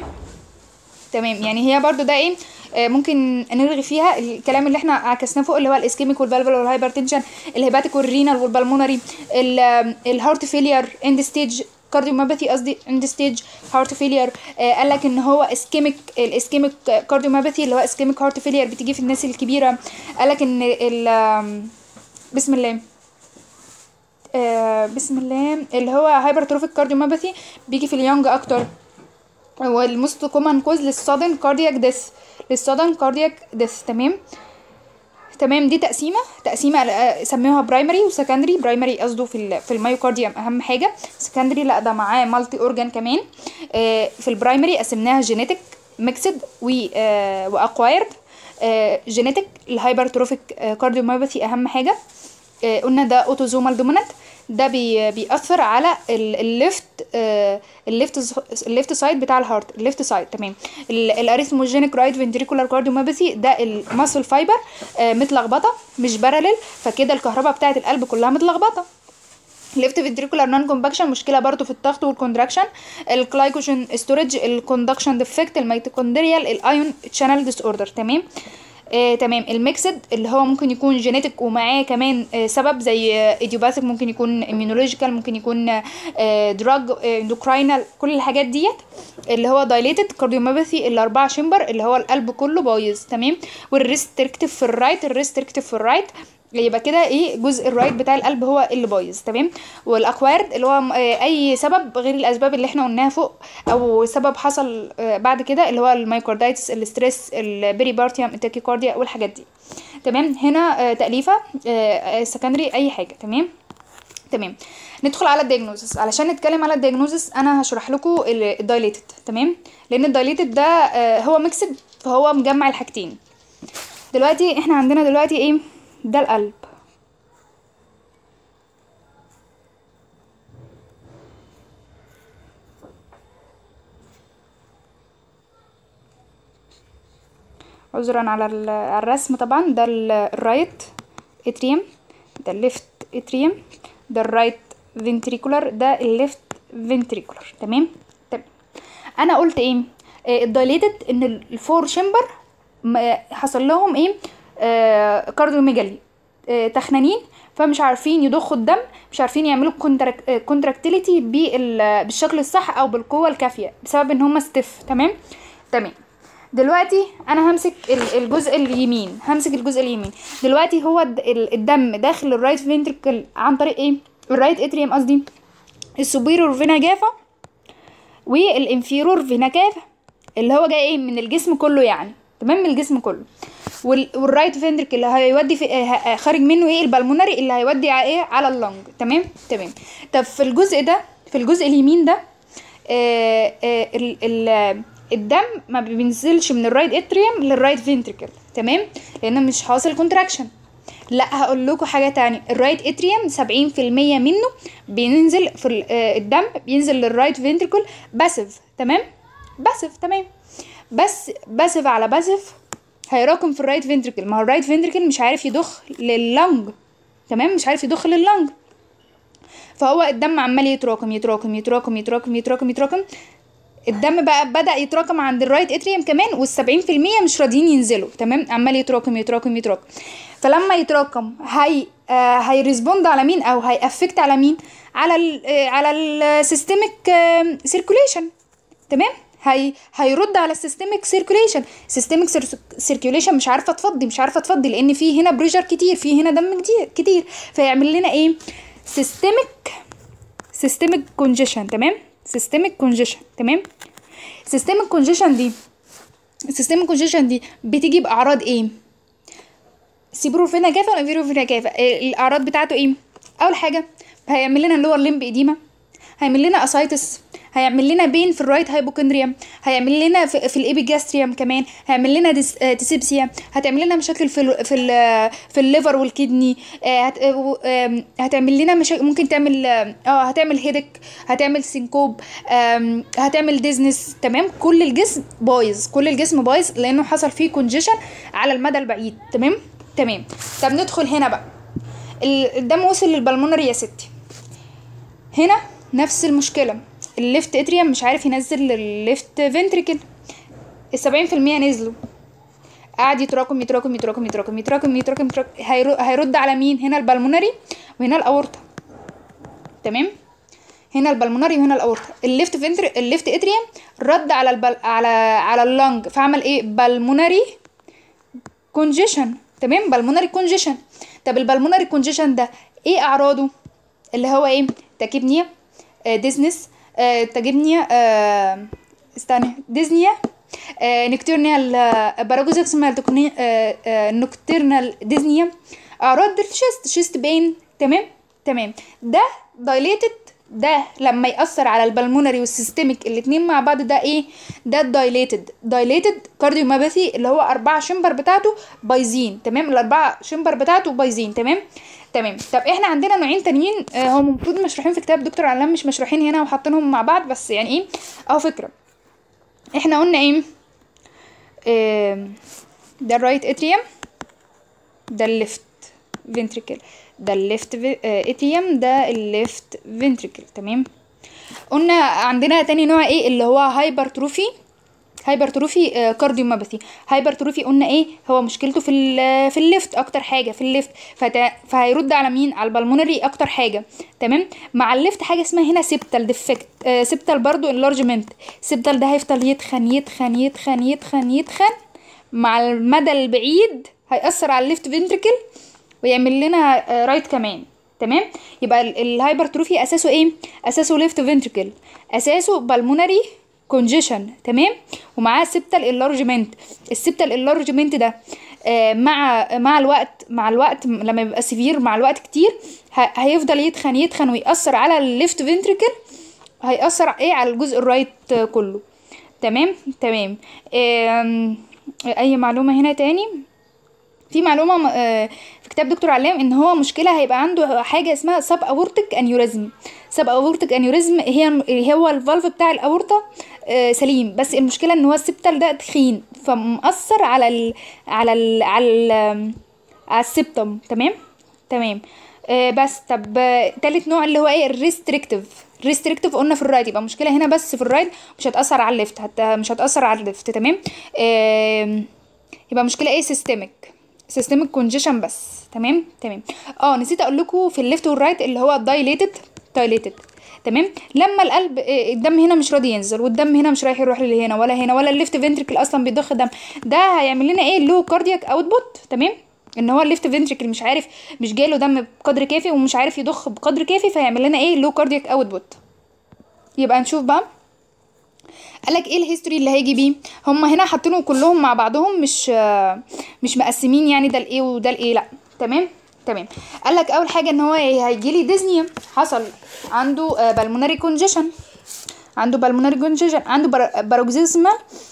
تمام يعني هي برضو ده ايه آه، ممكن نلغي فيها الكلام اللي احنا عكسناه فوق اللي هو الاسكيميك والفالفولار والهايبرتنشن الهيباتيك والرينال والبلمونري الهارت فيلير اند ستيج كارديوميوباثي قصدي اند ستيج هارت فيلير قال لك ان هو اسكيميك الاسكيميك كارديوميوباثي اللي هو اسكيميك هارت فيلير بتيجي في الناس الكبيره قال لك ان ال آم، بسم الله آه بسم الله اللي هو هايبرتروفيك كارديوميوباثي بيجي في اليونج اكتر والموست كومن كوز للسادن كاردياك ديث للسادن كاردياك ديث تمام تمام دي تقسيمه تقسيمه آه، سموها برايمري وسكندري برايمري قصده في ال- في المايوكارديوم اهم حاجه سكندري لا ده معاه مالتي اورجان كمان آه، في البرايمري قسمناها جينيتك ميكسد و واكوايرد جينيتك الهايبرتروفيك كارديوميوباثي اهم حاجه آه، قلنا ده اوتوزومال دومينانت ده بي بيأثر على ال- الليفت آه، الليفت الليفت سايد بتاع الهارت الليفت سايد تمام ال- الاريثموجينيك رايت فنتريكولار كارديوميوباثي ده الماسل فايبر آه، متلخبطه مش باراليل فكده الكهرباء بتاعه القلب كلها متلخبطه ليفت فنتريكولار نون كومباكشن مشكله برضو في الضغط والكونتراكشن الجلايكوجين ستورج الكوندكشن ديفكت الميتوكوندريال الايون شانل ديس اوردر تمام آه، تمام الميكسد اللي هو ممكن يكون جينيتك ومعاه كمان آه، سبب زي ايديوباثيك ممكن يكون immunological ممكن يكون دراج اندوكراينال كل الحاجات ديت اللي هو دايليتد كارديوميوباثي الاربعه شمبر اللي هو القلب كله بايظ تمام والريستريكتيف في الرايت الريستريكتيف في الرايت يبقى كده ايه جزء الرايت بتاع القلب هو اللي بايظ تمام والاكوارد اللي هو م- آه، اي سبب غير الاسباب اللي احنا قلناها فوق او سبب حصل آه، بعد كده اللي هو المايكاردايتس الستريس البيريبارتيوم التاكيكارديا والحاجات دي تمام هنا آه، تأليفة سكندري اي حاجة تمام تمام ندخل على الدياجنوزس علشان نتكلم على الدياجنوزس انا هشرح لكم الدايليتد تمام لان الدايليتد ده آه، هو ميكسد فهو مجمع الحاجتين دلوقتي احنا عندنا دلوقتي ايه ده القلب عذرا على ال- على الرسم طبعا ده ال- الرايت اتريوم ده الليفت اتريوم ده الرايت فنتريكولار ده الليفت فنتريكولار تمام تمام انا قلت ايه آه الدايليتد ان ال- الفور شمبر م- حصل لهم ايه آه كارديوميجالي آه تخنانين فمش عارفين يضخوا الدم مش عارفين يعملوا كونتراكتيليتي بالشكل الصح او بالقوه الكافيه بسبب ان هم ستيف تمام تمام دلوقتي انا همسك ال- الجزء اليمين همسك الجزء اليمين دلوقتي هو الد- ال- الدم داخل الرايت فينتركل عن طريق ايه الرايت اتريوم قصدي السوبيرور فينا جافا والانفيرور فينا كافا اللي هو جاي ايه من الجسم كله يعني تمام من الجسم كله وال- والرايت فينتركل اللي هيودي في آه، آه، خارج منه ايه البلمونري اللي هيودي على ايه على اللنج تمام تمام طب في الجزء ده في الجزء اليمين ده آه، آه، ال- ال- الدم ما بينزلش من الرايت اتريوم للرايت فينتركل تمام لان مش حاصل كونتراكشن لا هقول لكم حاجه تانية الرايت اتريوم 70% منه بينزل في ال- آه، الدم بينزل للرايت فينتركل باسيف تمام باسيف تمام بس باسيف على باسيف هيراكم في الرايت فينتركل ما هو الرايت فينتركل مش عارف يضخ لللنج تمام مش عارف يضخ لللنج فهو الدم عمال يتراكم يتراكم يتراكم يتراكم يتراكم يتراكم الدم بقى بدأ يتراكم عند الرايت اتريوم كمان والسبعين في المية مش راضيين ينزلوا تمام عمال يتراكم يتراكم يتراكم فلما يتراكم هي آه هيريسبوند على مين او هيأفكت على مين على ال آه على السيستميك سيركوليشن تمام هي هيرد على السيستميك سيركوليشن سيستميك سيركوليشن مش عارفه تفضي مش عارفه تفضي لان في هنا بريشر كتير في هنا دم كتير كتير فيعمل لنا ايه سيستميك سيستميك كونجيشن تمام سيستميك كونجيشن تمام سيستميك كونجيشن دي السيستميك كونجيشن دي بتيجي باعراض ايه سيبروفينا كافا ولا فيروفينا كافا إيه الاعراض بتاعته ايه اول حاجه هيعمل لنا اللور ليمب اديما هيعمل لنا اسايتس هيعمل لنا بين في الرايت هايبوكوندريوم هيعمل لنا في, في الابيجاستريوم كمان هيعمل لنا ديس آه ديسبسيا هتعمل لنا مشاكل في ال في ال في الليفر والكدني آه هت آه هتعمل لنا مشاكل ممكن تعمل اه هتعمل هيدك هتعمل سينكوب آه هتعمل ديزنس تمام كل الجسم بايظ كل الجسم بايظ لانه حصل فيه كونجيشن على المدى البعيد تمام تمام طب ندخل هنا بقى الدم وصل للبلمونري يا ستي هنا نفس المشكله الليفت اتريوم مش عارف ينزل للليفت فنتريكل السبعين في المية نزلوا قعد يتراكم يتراكم يتراكم يتراكم يتراكم يتراكم, يتراكم. هيرد على مين هنا البلمونري وهنا الاورطه تمام هنا البلمونري وهنا الاورطه الليفت فنتر الليفت اتريوم رد على البل... على على اللنج فعمل ايه بالمونري كونجيشن تمام بالمونري كونجيشن طب البلمونري كونجيشن ده ايه اعراضه اللي هو ايه تاكيبنيا آه ديزنس آه تاكيبنيا آه استنى ديزنيا آه نكترنال آه باراجوزكسمال آه آه نكترنال ديزنيا اعراض الشيست شيست بين تمام تمام ده دايليتد ده لما يأثر على البلمونري والسيستميك الاتنين مع بعض ده ايه ده الدايليتد دايليتد كارديوماباثي اللي هو أربعة شمبر بتاعته بايظين تمام الأربعة شمبر بتاعته بايظين تمام تمام طب احنا عندنا نوعين تانيين آه هم المفروض مشروحين في كتاب دكتور علام مش مشروحين هنا وحاطينهم مع بعض بس يعني ايه اهو فكرة احنا قلنا ايه آه ده الرايت اتريوم ده الليفت فنتريكل ده الليفت اتيوم ده الليفت فنتريكل تمام قلنا عندنا تاني نوع ايه اللي هو هايبرتروفي هايبرتروفي كارديوماباثي هايبرتروفي قلنا ايه هو مشكلته في ال في الليفت اكتر حاجه في الليفت فهيرد على مين على البلمونري اكتر حاجه تمام مع الليفت حاجه اسمها هنا سيبتال ديفكت آه سيبتال برضو انلارجمنت سيبتال ده هيفضل يتخن يتخن يتخن يتخن يتخن مع المدى البعيد هيأثر على الليفت فنتريكل ويعمل لنا رايت كمان تمام يبقى الهايبرتروفي اساسه ايه اساسه ليفت فنتريكل اساسه بالمونري كونجيشن تمام ومعاه سبتال انلارجمنت السبتال انلارجمنت ده آه مع مع الوقت مع الوقت لما يبقى سيفير مع الوقت كتير هيفضل يتخن يتخن ويأثر على الليفت فنتريكل هيأثر ايه على الجزء الرايت كله تمام تمام آه اي معلومه هنا تاني في معلومه في كتاب دكتور علام ان هو مشكله هيبقى عنده حاجه اسمها سب اورتيك انيوريزم سب اورتيك انيوريزم هي هو الفالف بتاع الاورطه سليم بس المشكله ان هو السبتال ده تخين فمأثر على ال على ال على ال على السبتم تمام تمام بس طب تالت نوع اللي هو ايه الريستريكتيف ريستريكتيف قلنا في الرايت يبقى مشكله هنا بس في الرايت مش هتاثر على الليفت حتى مش هتاثر على الليفت تمام يبقى مشكله ايه سيستميك سيستميك كونجيشن بس تمام تمام اه نسيت اقول لكم في الليفت والرايت اللي هو دايليتد دايليتد تمام لما القلب الدم هنا مش راضي ينزل والدم هنا مش رايح يروح لهنا ولا هنا ولا الليفت فنتريكل اصلا بيضخ دم ده هيعمل لنا ايه لو كاردياك اوتبوت تمام ان هو الليفت فنتريكل مش عارف مش جايله دم بقدر كافي ومش عارف يضخ بقدر كافي فيعمل لنا ايه لو كاردياك اوتبوت يبقى نشوف بقى قالك ايه الهيستوري اللي هيجي بيه هم هنا حاطينهم كلهم مع بعضهم مش مش مقسمين يعني ده الايه وده الايه لا تمام تمام قالك اول حاجه ان هو هيجي لي ديزني حصل عنده بالمونري كونجيشن عنده بالمونري كونجيشن عنده باروكسيزمال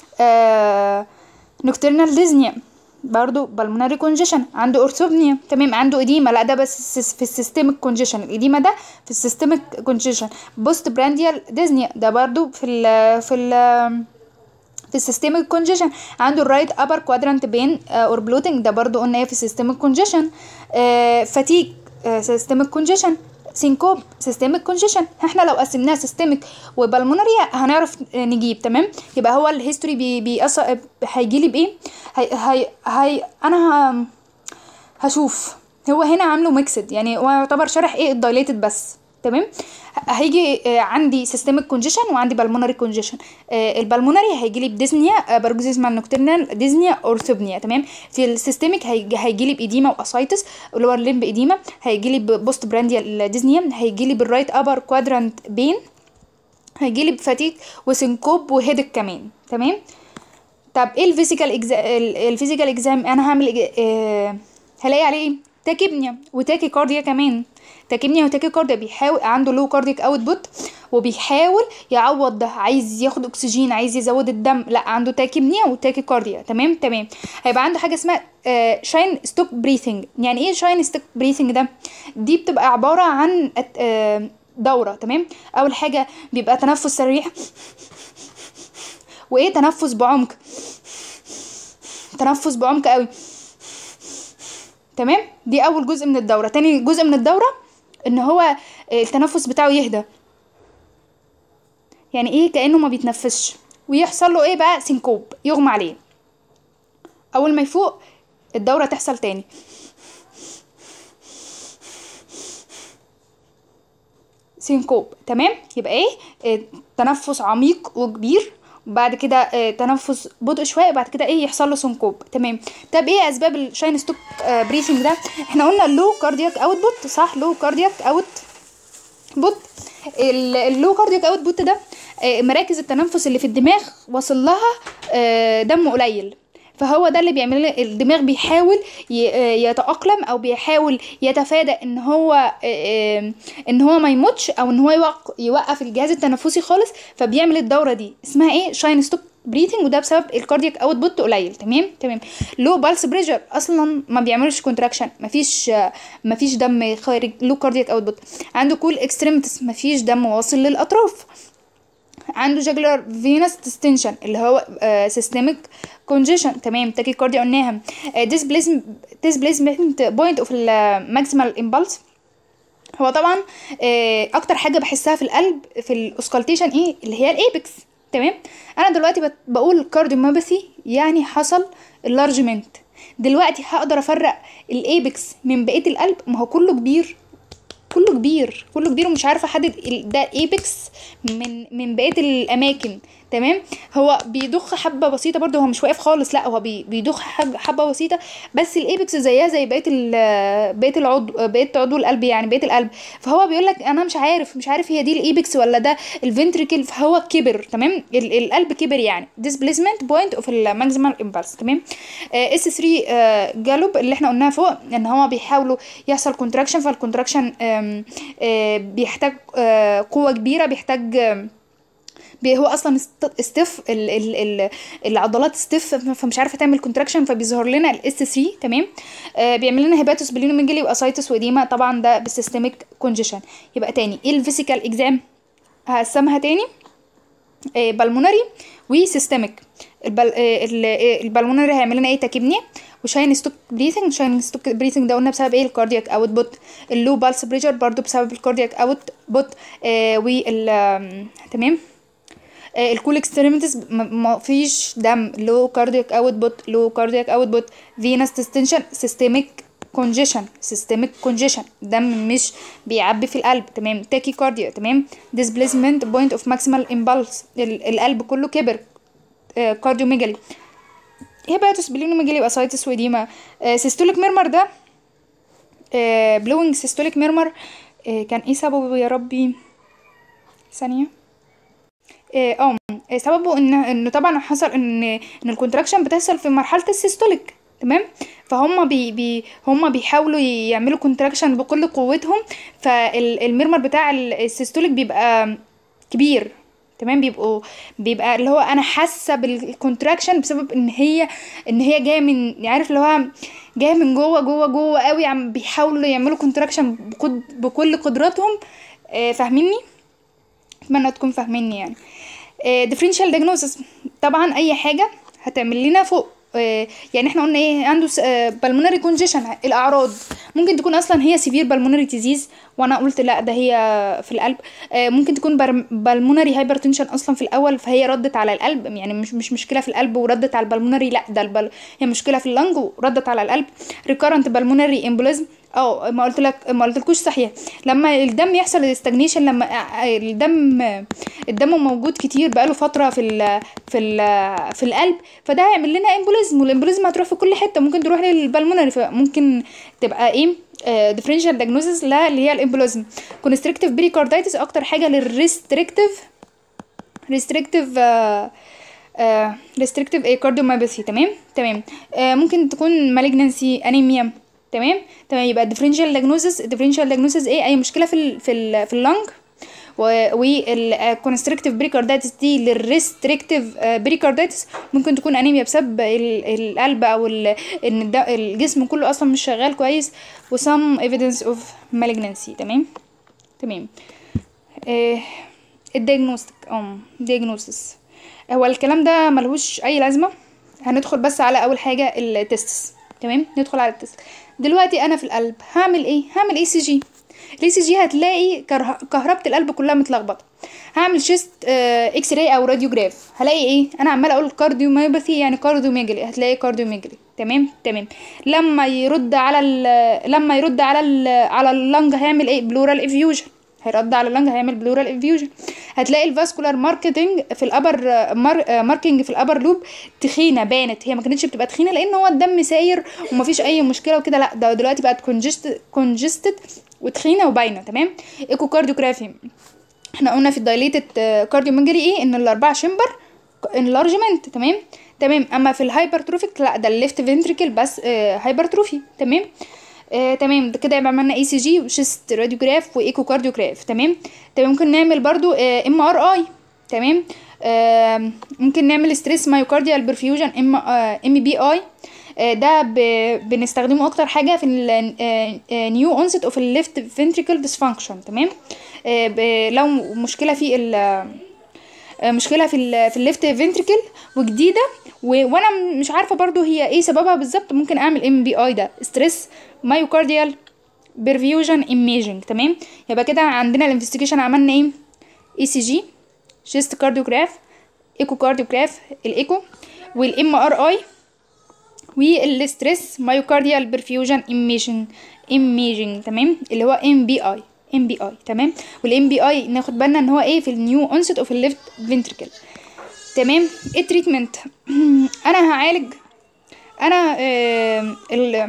نوكترنال ديزنيا برضو بالمونري كونجيشن عنده اورثوبنيا تمام عنده اديما لا ده بس في السيستميك كونجيشن الاديما ده في السيستميك كونجيشن بوست برانديال ديزنيا ده برضو في ال في ال في السيستميك كونجيشن عنده الرايت ابر كوادرانت بين اور بلوتنج ده برضو قلنا ايه في السيستميك كونجيشن فاتيك سيستميك كونجيشن سينكوب سيستميك كونجيشن احنا لو قسمناها سيستميك وبالمونري هنعرف نجيب تمام يبقى هو الهيستوري بي بيأثر هيجي لي بايه هي هي هي انا ه... هشوف هو هنا عامله ميكسد يعني هو يعتبر شرح ايه الدايليتد بس تمام هيجي عندي سيستميك كونجيشن وعندي بالمونري كونجيشن البالمونري هيجي لي بديزنيا بارجوزيزمال نوكترنال ديزنيا اورثوبنيا تمام في السيستميك هيجي لي باديما واسايتس اللي هو الليمب اديما هيجي لي بوست برانديال ديزنيا هيجي لي بالرايت ابر كوادرانت بين هيجي لي بفاتيك وسنكوب وهيدك كمان تمام طب ايه الفيزيكال اكزام الفيزيكال اكزام انا هعمل اه هلاقي عليه ايه تاكيبنيا وتاكي كارديا كمان تاكيبنيا وتاكي كارديا بيحاول عنده لو كارديك اوت بوت وبيحاول يعوض ده عايز ياخد اكسجين عايز يزود الدم لا عنده تاكيبنيا وتاكي كارديا تمام تمام هيبقى عنده حاجه اسمها آه شاين ستوك بريثنج يعني ايه شاين ستوك بريثنج ده دي بتبقى عباره عن آه دوره تمام اول حاجه بيبقى تنفس سريع وايه تنفس بعمق تنفس بعمق قوي تمام دي اول جزء من الدوره تاني جزء من الدوره ان هو التنفس بتاعه يهدى يعني ايه كانه ما بيتنفسش ويحصل له ايه بقى سينكوب يغمى عليه اول ما يفوق الدوره تحصل تاني سينكوب تمام يبقى ايه آه، تنفس عميق وكبير وبعد كده آه، تنفس بطء شويه وبعد كده ايه يحصل له سنكوب تمام طب ايه اسباب الشاين ستوك بريثنج ده احنا قلنا اللو كاردياك اوت بوت صح لو كاردياك اوت بوت ال- اللو كاردياك اوت بوت ده آه، مراكز التنفس اللي في الدماغ واصل لها آه، دم قليل فهو ده اللي بيعمل لنا- الدماغ بيحاول ي- آه، يتأقلم او بيحاول يتفادى ان هو آه، آه، ان هو ما يموتش او ان هو يوق- يوقف الجهاز التنفسي خالص فبيعمل الدورة دي اسمها ايه شاين ستوك بريثنج وده بسبب الكاردياك اوت بوت قليل تمام تمام لو بالس بريشر اصلا ما بيعملش كونتراكشن مفيش آه، مفيش دم خارج لو كاردياك اوت بوت عنده كول اكستريمتس مفيش دم واصل للاطراف عنده جاجلر فينس ديستنشن اللي هو سيستميك كونجيشن تمام تاكي كارديا قلناها ديسبليسمنت بوينت اوف الماكسيمال امبلس هو طبعا آه، اكتر حاجه بحسها في القلب في الاوسكالتيشن ايه اللي هي الايبكس تمام انا دلوقتي بت- بقول كارديوميوباثي يعني حصل اللارجمنت دلوقتي هقدر افرق الايبكس من بقيه القلب ما هو كله كبير كله كبير كله كبير ومش عارفه احدد ال- ده ايبكس من من بقيه الاماكن تمام هو بيضخ حبه بسيطه برضه هو مش واقف خالص لا هو بي- بيضخ حب- حبه بسيطه بس الايبكس زيها زي بقيه ال- بقيه العضو بقيه عضو القلب يعني بقيه القلب فهو بيقول لك انا مش عارف مش عارف هي دي الايبكس ولا ده الفنتريكل فهو كبر تمام ال- القلب كبر يعني displacement point اوف الماكسيمال امبلس تمام اس 3 جالوب اللي احنا قلناها فوق ان هو بيحاولوا يحصل كونتراكشن فالكونتراكشن بيحتاج آه، قوه كبيره بيحتاج آم، بي- هو اصلا استف ال ال ال العضلات استف فمش عارفه تعمل كونتراكشن فبيظهر لنا الاس 3 تمام آه بيعمل لنا هيباتوس بلينوميجالي واسايتس واديما طبعا ده بالسيستميك كونجيشن يبقى تاني ايه الفيزيكال اكزام هقسمها تاني آه بالمونري وسيستميك البل... آه ال- آه، البلمونري هيعمل لنا ايه تاكيبنيا وشاين ستوك بريثنج شاين ستوك بريثنج ده قلنا بسبب ايه الكاردياك اوت بوت اللو بالس بريشر برضو بسبب الكاردياك اوت بوت آه وال آم، تمام آه، الكول اكستريميتيز ما فيش دم لو كاردياك اوت بوت لو كاردياك اوت بوت فينس ديستنشن سيستميك كونجيشن سيستميك كونجيشن دم مش بيعبي في القلب تمام تاكي كارديا تمام ديسبليسمنت بوينت اوف ماكسيمال امبلس القلب كله كبر كارديوميجالي هيباتوس بلينوميجالي واسايتس واديما سيستوليك ميرمر ده بلوينج سيستوليك ميرمر كان ايه سببه يا ربي ثانيه اه آه، سببه ان انه طبعا حصل ان ان الكونتراكشن بتحصل في مرحله السيستوليك تمام فهم بي بي هم بيحاولوا يعملوا كونتراكشن بكل قوتهم فالميرمر بتاع ال- السيستوليك بيبقى كبير تمام بيبقوا بيبقى اللي هو انا حاسه بالكونتراكشن بسبب ان هي ان هي جايه من عارف اللي هو جايه من جوه جوه جوه قوي عم بيحاولوا يعملوا كونتراكشن بكل قدراتهم آه، فاهميني اتمنى تكون فاهميني يعني ديفرنشال دياجنوسيس طبعا اي حاجه هتعمل لنا فوق آه، يعني احنا قلنا ايه عنده بالمونري كونجيشن الاعراض ممكن تكون اصلا هي سيفير بالمونري ديزيز وانا قلت لا ده هي في القلب آه، ممكن تكون بالمونري هايبرتنشن اصلا في الاول فهي ردت على القلب يعني مش مش مشكله في القلب وردت على البلمونري لا ده البل... هي مشكله في اللنج وردت على القلب ريكارنت بالمونري امبوليزم اه ما قلت لك ما قلتلكوش صحيح لما الدم يحصل استجنيشن لما الدم الدم موجود كتير بقاله فتره في ال في ال في القلب فده هيعمل لنا امبوليزم والامبوليزم هتروح في كل حته ممكن تروح للبلمونري فممكن تبقى ايه ديفرنشال دياجنوزس لا اللي هي الامبوليزم كونستريكتيف بريكاردايتس اكتر حاجه للريستريكتيف ريستريكتيف ريستريكتيف ايه كارديوميوباثي تمام تمام آه ممكن تكون مالجنسي انيميا تمام تمام يبقى الديفرنشال دياجنوزس الديفرنشال دياجنوزس ايه اي مشكله في ال في ال في اللنج والكونستريكتيف بريكاردايتس دي للريستريكتيف بريكاردايتس ممكن تكون انيميا بسبب ال- القلب او ال- ان الد- الجسم كله اصلا مش شغال كويس وسم ايفيدنس اوف malignancy تمام تمام آه الدياجنوستيك اه دياجنوسيس هو الكلام ده ملهوش اي لازمه هندخل بس على اول حاجه التستس تمام ندخل على التست دلوقتي انا في القلب هعمل ايه هعمل اي سي جي الاي سي جي هتلاقي كره- كهربة القلب كلها متلخبطه هعمل شيست آه اكس راي او راديوجراف هلاقي ايه انا عماله اقول كارديوميوباثي يعني كارديوميجلي هتلاقي كارديوميجلي تمام تمام لما يرد على ال لما يرد على ال على اللنج هيعمل ايه بلورال افيوجن هيرد على اللنج هيعمل بلورال انفيوجن هتلاقي الفاسكولار ماركتنج في الابر مار ماركينج في الابر لوب تخينه بانت هي ما كانتش بتبقى تخينه لان هو الدم ساير ومفيش اي مشكله وكده لا ده دلوقتي بقت كونجست كونجستد وتخينه وباينه تمام ايكو كارديوجرافي احنا قلنا في الدايليتد كارديوميجري ايه ان الاربعه شمبر انلارجمنت تمام تمام اما في الهايبرتروفيك لا ده الليفت فنتريكل بس آه هايبرتروفي تمام آه تمام ده كده يبقى عملنا اي سي جي وشيست راديوجراف وايكو كارديوجراف تمام تمام ممكن نعمل برضو ام ار اي تمام آه ممكن نعمل ستريس مايوكارديال برفيوجن ام ام بي اي ده بنستخدمه اكتر حاجه في النيو اونست اوف الليفت فنتريكل ديسفانكشن تمام لو مشكله في ال مشكله في ال في الليفت فنتريكل وجديده وانا مش عارفه برضو هي ايه سببها بالظبط ممكن اعمل ام بي اي ده ستريس مايوكارديال برفيوجن ايميجنج تمام يبقى كده عندنا الانفستيجيشن عملنا ايه اي سي جي شيست كارديوجراف ايكو كارديوجراف الايكو والام ار اي والستريس مايوكارديال برفيوجن ايميجنج ايميجنج تمام اللي هو ام بي اي ام بي اي تمام والام بي اي ناخد بالنا ان هو ايه في النيو اونست اوف الليفت فنتريكل تمام ايه التريتمنت انا هعالج انا آه ال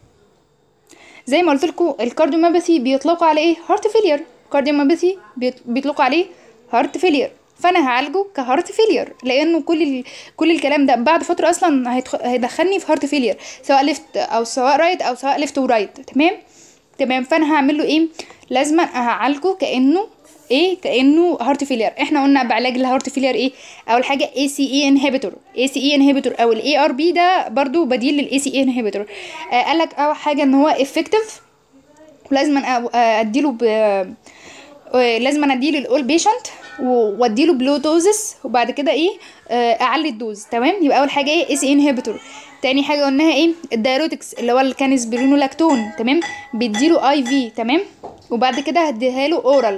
زي ما قلت لكم الكارديوميوباثي بيطلقوا على ايه هارت فيلير كارديوميوباثي بيطلقوا عليه هارت فيلير فانا هعالجه كهارت فيلير لانه كل ال... كل الكلام ده بعد فتره اصلا هيدخ... هيدخلني في هارت فيلير سواء ليفت او سواء رايت او سواء ليفت ورايت تمام تمام فانا هعمل له ايه لازم هعالجه كانه ايه كانه هارت فيلير احنا قلنا بعلاج الهارت فيلير ايه اول حاجه اي سي اي انهبيتور اي سي اي انهبيتور او الاي ار بي ده برضو بديل للاي سي اي انهبيتور آه قال لك اول حاجه ان هو افكتيف ولازم اديله ب لازم اديله الاول بيشنت واديله بلو دوزس وبعد كده ايه اعلي الدوز تمام يبقى اول حاجه ايه اي سي انهبيتور تاني حاجه قلناها ايه الدايروتكس اللي هو اللي كان سبرينولاكتون تمام بيديله اي في تمام وبعد كده هديها له اورال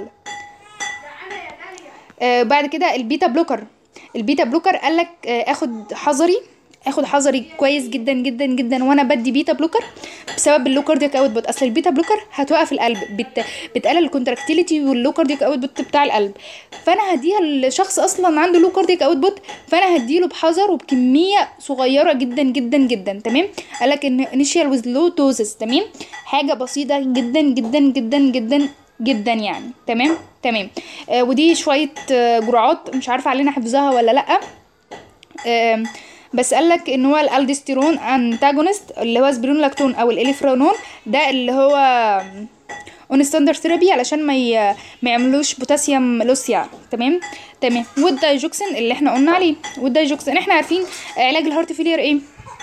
آه بعد كده البيتا بلوكر البيتا بلوكر قال لك آه اخد حذري اخد حذري كويس جدا جدا جدا وانا بدي بيتا بلوكر بسبب اللو كاردياك اوتبوت اصل البيتا بلوكر هتوقف القلب بت... بتقلل الكونتراكتيليتي واللو كاردياك اوتبوت بتاع القلب فانا هديها لشخص اصلا عنده لو كاردياك اوتبوت فانا هديله بحذر وبكميه صغيره جدا جدا جدا تمام قال لك ان انيشال ويز لو دوزز تمام حاجه بسيطه جدا جدا جدا جدا جدا يعني تمام تمام آه ودي شويه آه جرعات مش عارفه علينا حفظها ولا لا آه بس قال لك ان هو الالدستيرون انتاجونست اللي هو سبرونولاكتون او الاليفرونون ده اللي هو اون ستاندر ثيرابي علشان ما ي... ما يعملوش بوتاسيوم لوس يعني تمام تمام والدايجوكسين اللي احنا قلنا عليه والدايجوكسين احنا عارفين علاج الهارت فيلير ايه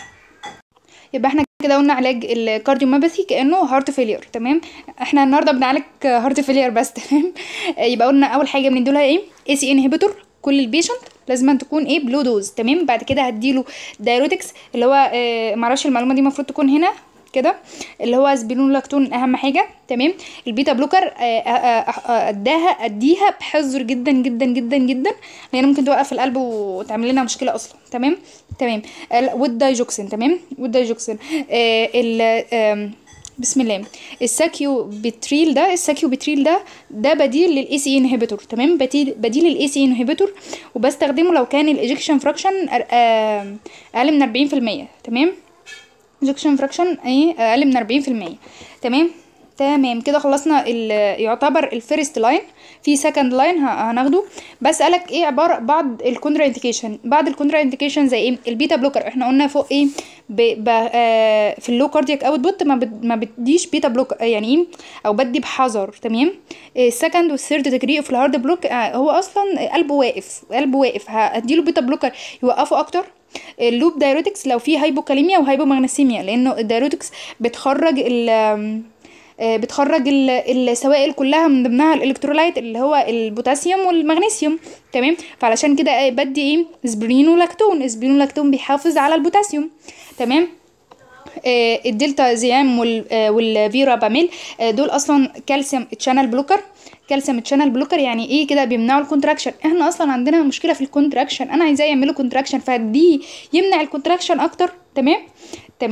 يبقى احنا كده قلنا علاج الكارديوميوباثي كانه هارت فيلير تمام احنا النهارده بنعالج هارت فيلير بس تمام يبقى قلنا اول حاجه بنديلها ايه اي سي انهبيتور كل البيشنت لازم تكون ايه بلو دوز تمام بعد كده هديله دايروتكس اللي هو آه معرفش المعلومه دي المفروض تكون هنا كده اللي هو سبينولاكتون اهم حاجه تمام البيتا بلوكر اداها اديها بحذر جدا جدا جدا جدا لان ممكن توقف القلب وتعمل لنا مشكله اصلا تمام تمام والدايجوكسين تمام والدايجوكسين آه ال بسم الله الساكيو بتريل ده الساكيو بتريل ده ده بديل للاي سي انهبيتور تمام بديل بديل للاي سي انهبيتور وبستخدمه لو كان الايجكشن فراكشن اقل من 40% تمام ايجكشن فراكشن ايه اقل من 40% تمام تمام كده خلصنا يعتبر الفيرست لاين في سكند لاين هناخده بس قالك ايه عباره بعض الكونترا انديكيشن بعض الكونترا انديكيشن زي ايه البيتا بلوكر احنا قلنا فوق ايه ب ب آه في اللو كاردياك اوت بوت ما, بد ما بديش بيتا بلوك يعني ايه او بدي بحذر تمام السكند والثيرد ديجري اوف الهارد بلوك آه هو اصلا قلبه واقف قلبه واقف هديله بيتا بلوكر يوقفه اكتر اللوب دايروتكس لو في هايبوكاليميا وهايبومagneسيميا لانه الدايروتكس بتخرج ال بتخرج السوائل كلها من ضمنها الالكترولايت اللي هو البوتاسيوم والمغنيسيوم تمام فعلشان كده بدي ايه سبرينولاكتون سبرينولاكتون بيحافظ على البوتاسيوم تمام آه الدلتا زيام والفيرا باميل آه دول اصلا كالسيوم تشانل بلوكر كالسيوم تشانل بلوكر يعني ايه كده بيمنعوا الكونتراكشن احنا اصلا عندنا مشكله في الكونتراكشن انا عايزاه يعملوا كونتراكشن فدي يمنع الكونتراكشن اكتر تمام تمام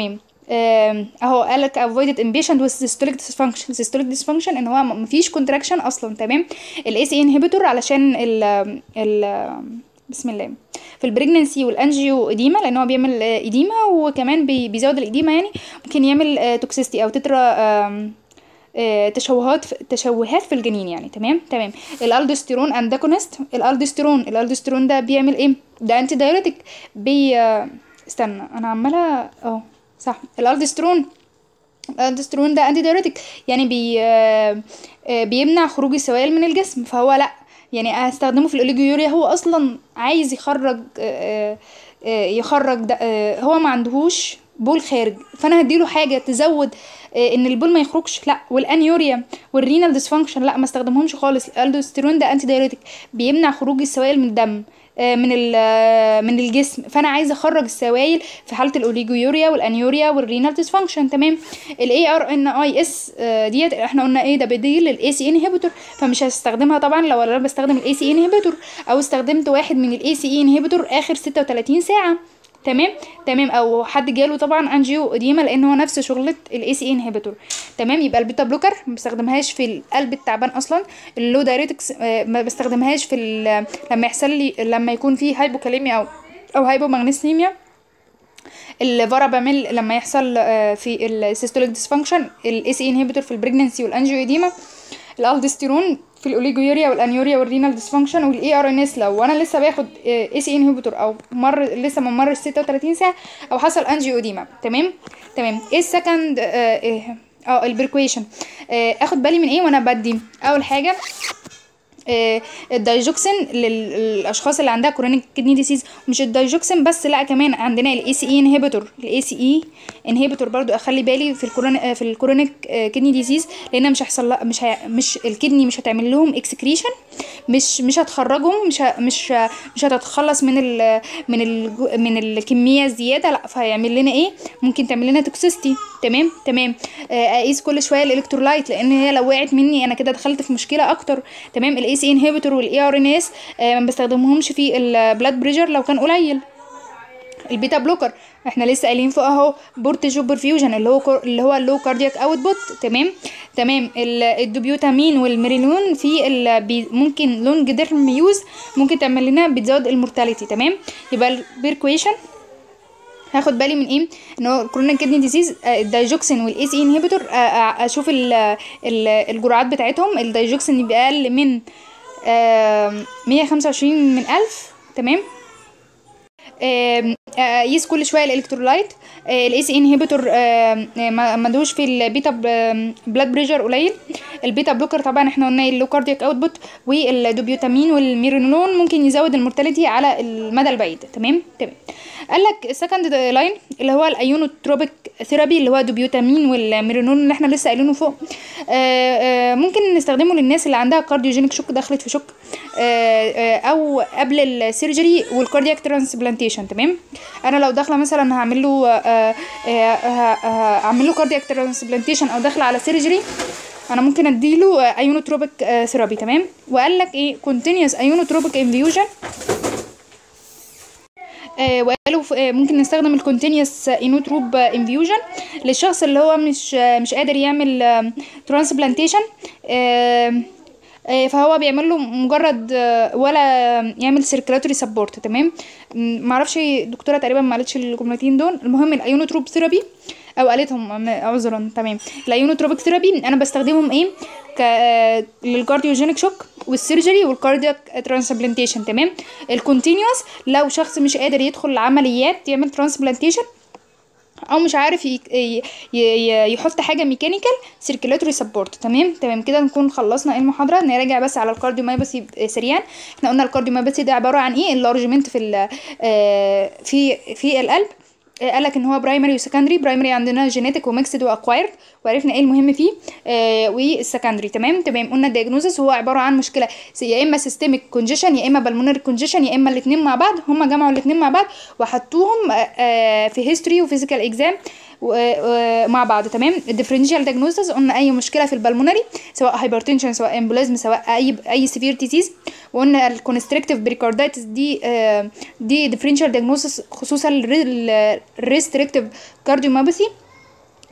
آم، اهو قال لك avoided impatient with systolic dysfunction systolic dysfunction ان هو م- مفيش contraction اصلا تمام الاي سي انهبيتور علشان ال ال بسم الله في البريجننسي والانجيو اديما لان هو بيعمل آه، اديما وكمان بي- بيزود الاديما يعني ممكن يعمل توكسيستي او تترا آم، آه، تشوهات تشوهات في الجنين يعني تمام تمام الالدوستيرون انداكونست الالدوستيرون الالدوستيرون ده بيعمل ايه ده انتي دايوريتك بي آه، استنى انا عماله اه صح الالدوستيرون الالدوستيرون ده انتي دايوريتك يعني بي آه، آه، بيمنع خروج السوائل من الجسم فهو لا يعني استخدمه في الاوليجوريا هو اصلا عايز يخرج آه، آه، يخرج ده آه، هو ما عندهوش بول خارج فانا هديله حاجه تزود آه، ان البول ما يخرجش لا والانيوريا والرينال ديسفانكشن لا ما استخدمهمش خالص الالدوستيرون ده انتي دايوريتك بيمنع خروج السوائل من الدم آه، من ال- آه، من الجسم فانا عايزه اخرج السوائل في حاله الاوليجويوريا والانيوريا والرينال ديسفانكشن تمام الاي ار ان اي اس ديت احنا قلنا ايه ده بديل للاي سي انهبيتور فمش هستخدمها طبعا لو انا بستخدم الاي سي انهبيتور او استخدمت واحد من الاي سي انهبيتور اخر 36 ساعه تمام تمام او حد جاله طبعا انجيو اديما لان هو نفس شغله الاي سي انهبيتور تمام يبقى البيتا بلوكر ما بستخدمهاش في القلب التعبان اصلا اللو دايريتكس آه، ما بستخدمهاش في ال- لما يحصل لي لما يكون في هايبوكاليميا او او هايبومagنيسيميا الفاراباميل لما يحصل آه، في السيستوليك ديسفانكشن الاي سي انهبيتور في البريجننسي والانجيو اديما الالدستيرون في الاوليجويوريا والانيوريا والرينال ديسفانكشن والاي ار ان اس لو انا لسه باخد اي سي انهبيتور او مر لسه ما مر 36 ساعه او حصل انجيو اديما تمام تمام ايه السكند اه إيه؟ اه البريكويشن آه اخد بالي من ايه وانا بدي اول حاجه آه، الدايجوكسين للاشخاص اللي عندها كرونيك كدني ديسيز مش الدايجوكسين بس لا كمان عندنا الاي سي اي انهبيتور الاي سي اي انهبيتور برضو اخلي بالي في الكورونيك في الكرونيك كدني ديسيز لان مش هيحصل لها- مش هي مش الكدني مش هتعمل لهم اكسكريشن مش مش هتخرجهم مش ه- مش ه- مش هتتخلص من ال من ال من الكميه الزياده لا فهيعمل لنا ايه ممكن تعمل لنا توكسيستي تمام تمام آه، اقيس كل شويه الالكترولايت لان هي لو وقعت مني انا كده دخلت في مشكله اكتر تمام الاي سي انهبيتور والاي ار ان اس ما بستخدمهمش في البلاد بريشر لو كان قليل البيتا بلوكر احنا لسه قايلين فوق اهو بورتيجو برفيوجن اللي هو كور اللي هو اللو كاردياك اوت بوت تمام تمام ال- الدوبيوتامين والميريلون في ال- بي- ممكن لونج ديرم يوز ممكن تعمل لنا بتزود المورتاليتي تمام يبقى البيركويشن هاخد بالي من ايه ان هو الكرونيك كدني ديزيز الدايجوكسين والاي سي انهبيتور اشوف ال ال الجرعات بتاعتهم الدايجوكسين يبقى اقل من آم، 125 من ألف تمام آم، اقيس كل شويه الالكترولايت الاي سي انهبيتور ما دوش في البيتا بلاد بريشر قليل البيتا بلوكر طبعا احنا قلنا اللو كاردياك اوتبوت والدوبيوتامين والميرينولون ممكن يزود المورتاليتي على المدى البعيد تمام تمام قال لك السكند لاين اللي هو الايونوتروبيك ثيرابي اللي هو دوبيوتامين والميرينولون اللي احنا لسه قايلينه فوق آه، آه، ممكن نستخدمه للناس اللي عندها كارديوجينيك شوك دخلت في شوك آه، آه، او قبل السيرجري والكاردياك ترانسبلانتيشن تمام انا لو داخله مثلا هعمل له آه، آه، ه- ه- هعمل له كاردياك ترانسبلانتيشن او داخله على سيرجري انا ممكن اديله ايونوتروبيك ثيرابي تمام وقال لك ايه كونتينيوس ايونوتروبيك انفيوجن آه، وقالوا ف- آه، ممكن نستخدم الكونتينيوس انوتروب انفيوجن للشخص اللي هو مش آه، مش قادر يعمل ترانسبلانتيشن فهو بيعمل له مجرد آه، ولا يعمل سيركلاتوري سبورت تمام م- معرفش الدكتوره تقريبا ما قالتش الجملتين دول المهم الايونوتروب ثيرابي او قالتهم م- عذرا تمام الايونوتروبيك ثيرابي انا بستخدمهم ايه ك آه، للكارديوجينيك شوك والسيرجري والكاردياك ترانسبلانتيشن تمام الكونتينيوس لو شخص مش قادر يدخل عمليات يعمل ترانسبلانتيشن او مش عارف ي... ي... ي... يحط حاجه ميكانيكال سيركيلاتوري سبورت تمام تمام كده نكون خلصنا المحاضره نراجع بس على الكارديومايوباثي سريعا احنا قلنا الكارديومايوباثي ده عباره عن ايه اللارجمنت في ال... آه، في في القلب قال لك ان هو برايمري وسكندري برايمري عندنا جينيتك وميكسد واكوايرد وعرفنا ايه المهم فيه آه والسكندري تمام تمام قلنا الدياجنوزس هو عباره عن مشكله يا اما سيستميك كونجيشن يا اما بالمونري كونجيشن يا اما الاثنين مع بعض هم جمعوا الاثنين مع بعض وحطوهم آه آه في هيستوري وفيزيكال اكزام مع بعض تمام الديفرنشال دياجنوزس قلنا اي مشكله في البلمونري سواء هايبرتنشن سواء امبوليزم سواء اي اي سيفير ديزيز وقلنا الكونستريكتيف بريكاردايتس دي آه دي ديفرنشال دياجنوزس خصوصا الريستريكتيف كارديوميوباثي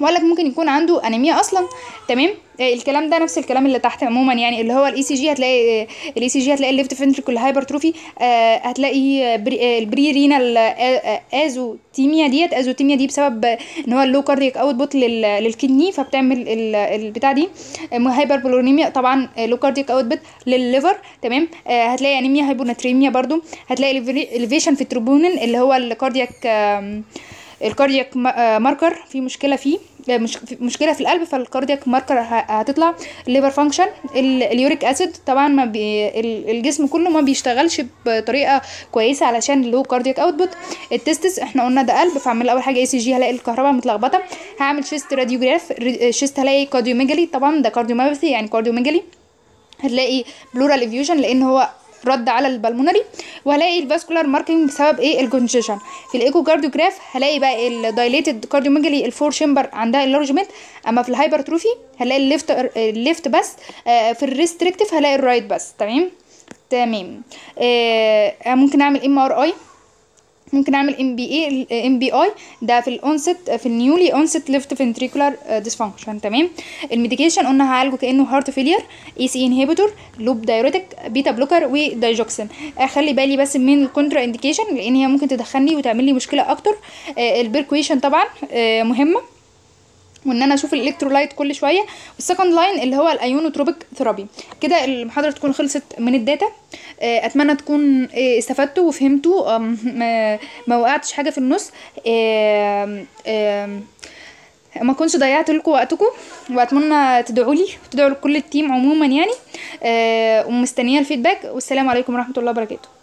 وقال لك ممكن يكون عنده انيميا اصلا تمام آه، الكلام ده نفس الكلام اللي تحت عموما يعني اللي هو الاي سي جي هتلاقي الاي سي جي هتلاقي الليفت فنتريكل هايبرتروفي هتلاقي بري- آه، البري رينال ازوتيميا ديت ازوتيميا دي بسبب آه، ان هو اللو كاردياك اوت بوت للكدني فبتعمل ال- البتاع دي هايبر بولونيميا طبعا لو كاردياك اوت بوت للليفر تمام آه، هتلاقي انيميا هايبوناتريميا برضو هتلاقي اليفيشن في التروبونين اللي هو الكاردياك آم، الكاردياك ما- آه، ماركر في مشكله فيه آه، مش في- مشكله في القلب فالكاردياك ماركر ه- هتطلع الليفر فانكشن اليوريك اسيد طبعا ما بي ال- الجسم كله ما بيشتغلش بطريقه كويسه علشان اللو كاردياك اوتبوت التستس احنا قلنا ده قلب فاعمل اول حاجه اي سي جي هلاقي الكهرباء متلخبطه هعمل شيست راديوجراف شيست هلاقي كارديوميجالي طبعا ده كارديوميوباثي يعني كارديوميجالي هتلاقي بلورال افيوجن لان هو رد على البلمونري وهلاقي الفاسكولار ماركينج بسبب ايه الكونجيشن في الايكو كارديوجراف هلاقي بقى الدايليتد كارديوميجالي الفور شامبر عندها اللارجمنت اما في الهايبرتروفي هلاقي الليفت الليفت بس آه، في الريستريكتيف هلاقي الرايت بس تمام تمام آه ممكن اعمل ام ار اي ممكن اعمل ام بي اي ام بي اي ده في الاونست في النيولي اونست ليفت فنتريكولار ديسفانكشن تمام الميديكيشن قلنا هعالجه كانه هارت فيلير اي سي انهبيتور لوب دايوريتك بيتا بلوكر ودايجوكسين اخلي بالي بس من الكونترا انديكيشن لان هي ممكن تدخلني وتعمل لي مشكله اكتر آه البيركويشن طبعا آه مهمه وان انا اشوف الالكترولايت كل شويه والسكند لاين اللي هو الايونوتروبيك ثيرابي كده المحاضره تكون خلصت من الداتا آه، اتمنى تكون آه، استفدتوا وفهمتوا آم، ما ما وقعتش حاجه في النص آم، آم، ما كنتش ضيعت لكم وقتكم واتمنى تدعوا لي وتدعوا لكل التيم عموما يعني آه، ومستنيه الفيدباك والسلام عليكم ورحمه الله وبركاته